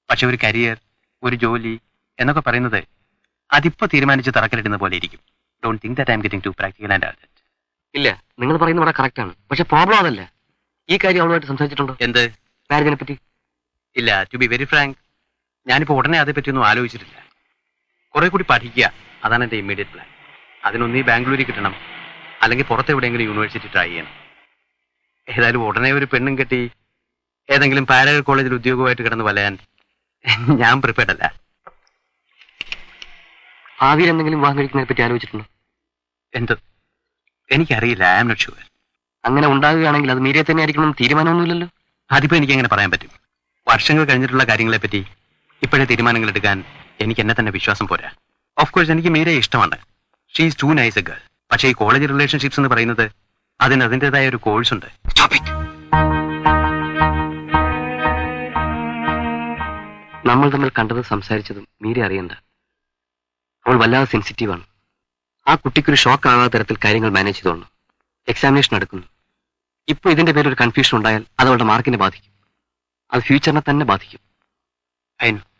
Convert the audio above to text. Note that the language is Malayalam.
പക്ഷെ ഒരു കരിയർ ഒരു ജോലി എന്നൊക്കെ പറയുന്നത് അതിപ്പോ തീരുമാനിച്ച് തറക്കല്ലിടുന്ന പോലെ ഇരിക്കും don't think that I'm getting too practical and urgent ഇല്ല നിങ്ങൾ പറയുന്നത് വളരെ കറക്റ്റ് ആണ് പക്ഷെ പ്രോബ്ലം അതല്ല ഈ കാര്യം അവളുമായിട്ട് സംസാരിച്ചിട്ടുണ്ടോ എന്ത് മാരേജിനെ പറ്റി ഇല്ല ടു ബി വെരി ഫ്രാങ്ക് ഞാനിപ്പോ ഉടനെ അതേപ്പറ്റിയൊന്നും ആലോചിച്ചിട്ടില്ല കുറെ കൂടി പഠിക്കുക അതാണ് എന്റെ ഇമ്മീഡിയറ്റ് പ്ലാൻ അതിനൊന്നീ ബാംഗ്ലൂരിൽ കിട്ടണം അല്ലെങ്കിൽ പുറത്ത് എവിടെയെങ്കിലും യൂണിവേഴ്സിറ്റി ട്രൈ ചെയ്യണം ഏതായാലും ഉടനെ ഒരു പെണ്ണും കെട്ടി ഏതെങ്കിലും പാരൽ കോളേജിൽ ഉദ്യോഗമായിട്ട് കിടന്ന് വലയാൻ ഞാൻ പ്രിപ്പയർഡ് അല്ല ഭാവിയിൽ എന്തെങ്കിലും വിവാഹം കഴിക്കുന്നതിനെ പറ്റി ആലോചിച്ചിട്ടുണ്ടോ എന്ത് എനിക്കറിയില്ല ഐ ആം നോട്ട് ഷുവർ അങ്ങനെ ഉണ്ടാകുകയാണെങ്കിൽ അത് മീരിയെ തന്നെ ആയിരിക്കണം എന്ന് തീരുമാനമൊന്നുമില്ലല്ലോ അതിപ്പോ എനിക്ക് എങ്ങനെ പറയാൻ പറ്റും വർഷങ്ങൾ കഴിഞ്ഞിട്ടുള്ള കാര്യങ്ങളെ പറ്റി ഇപ്പോഴേ തീരുമാനങ്ങൾ എടുക്കാൻ എനിക്ക് എന്നെ തന്നെ വിശ്വാസം പോരാ ഓഫ് കോഴ്സ് എനിക്ക് മീരെ ഇഷ്ടമാണ് she's too nice a girl പക്ഷേ ഈ കോളേജ് റിലേഷൻഷിപ്സ് എന്ന് പറയുന്നത് അതിന് അതിൻ്റെതായ ഒരു കോഴ്സ് ഉണ്ട് നമ്മൾ തമ്മിൽ കണ്ടത് സംസാരിച്ചതും മീരെ അറിയണ്ട അവൾ വല്ലാതെ സെൻസിറ്റീവ് ആണ് ആ കുട്ടിക്കൊരു ഷോക്ക് ആകാത്ത തരത്തിൽ കാര്യങ്ങൾ മാനേജ് ചെയ്തോളണം എക്സാമിനേഷൻ നടക്കുന്നു ഇപ്പൊ ഇതിന്റെ പേരിൽ ഒരു കൺഫ്യൂഷൻ ഉണ്ടായാൽ അത് അവളുടെ മാർക്കിനെ ബാധിക്കും അത് ഫ്യൂച്ചറിനെ തന്നെ ബാധിക്കും അതിന്